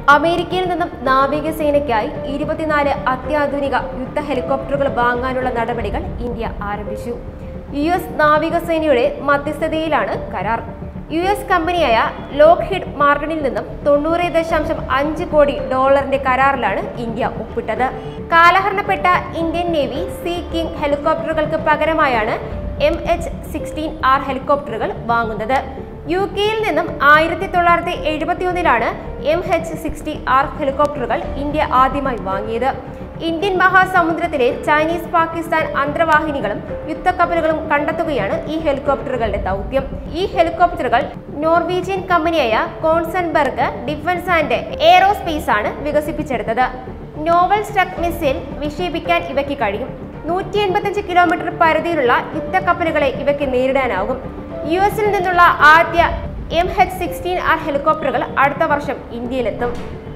അമേരിക്കയിൽ നിന്നും നാവികസേനയ്ക്കായി ഇരുപത്തിനാല് അത്യാധുനിക യുദ്ധ ഹെലികോപ്റ്ററുകൾ വാങ്ങാനുള്ള നടപടികൾ ഇന്ത്യ ആരംഭിച്ചു യു എസ് നാവികസേനയുടെ മധ്യസ്ഥതയിലാണ് കരാർ യു എസ് കമ്പനിയായ ലോക്ഹിഡ് മാർട്ടിനിൽ നിന്നും തൊണ്ണൂറ് ദശാംശം അഞ്ച് കോടി ഡോളറിന്റെ കരാറിലാണ് ഇന്ത്യ ഒപ്പിട്ടത് കാലഹരണപ്പെട്ട ഇന്ത്യൻ നേവി സീ കിങ് ഹെലികോപ്റ്ററുകൾക്ക് പകരമായാണ് എം എച്ച് സിക്സ്റ്റീൻ ആർ ഹെലികോപ്റ്ററുകൾ വാങ്ങുന്നത് യു കെയിൽ നിന്നും ആയിരത്തി തൊള്ളായിരത്തി എഴുപത്തി ഒന്നിലാണ് എം എച്ച് സിക്സ്റ്റി ആർ ഹെലികോപ്റ്ററുകൾ ഇന്ത്യ ആദ്യമായി വാങ്ങിയത് ഇന്ത്യൻ മഹാസമുദ്രത്തിലെ ചൈനീസ് പാകിസ്ഥാൻ അന്തർവാഹിനികളും യുദ്ധക്കപ്പലുകളും കണ്ടെത്തുകയാണ് ഈ ഹെലികോപ്റ്ററുകളുടെ ദൗത്യം ഈ ഹെലികോപ്റ്ററുകൾ നോർവീജിയൻ കമ്പനിയായ കോൺസൺബർഗ് ഡിഫൻസ് ആൻഡ് എയറോസ്പേസ് ആണ് വികസിപ്പിച്ചെടുത്തത് നോവൽ സ്ട്രക് മിസൈൽ വിക്ഷേപിക്കാൻ ഇവയ്ക്ക് കഴിയും നൂറ്റി എൺപത്തഞ്ച് കിലോമീറ്റർ പരിധിയിലുള്ള യുദ്ധക്കപ്പലുകളെ ഇവയ്ക്ക് നേരിടാനാകും യു എസിൽ നിന്നുള്ള ആദ്യ എം എച്ച് സിക്സ്റ്റീൻ ആർ ഹെലികോപ്റ്ററുകൾ അടുത്ത വർഷം ഇന്ത്യയിലെത്തും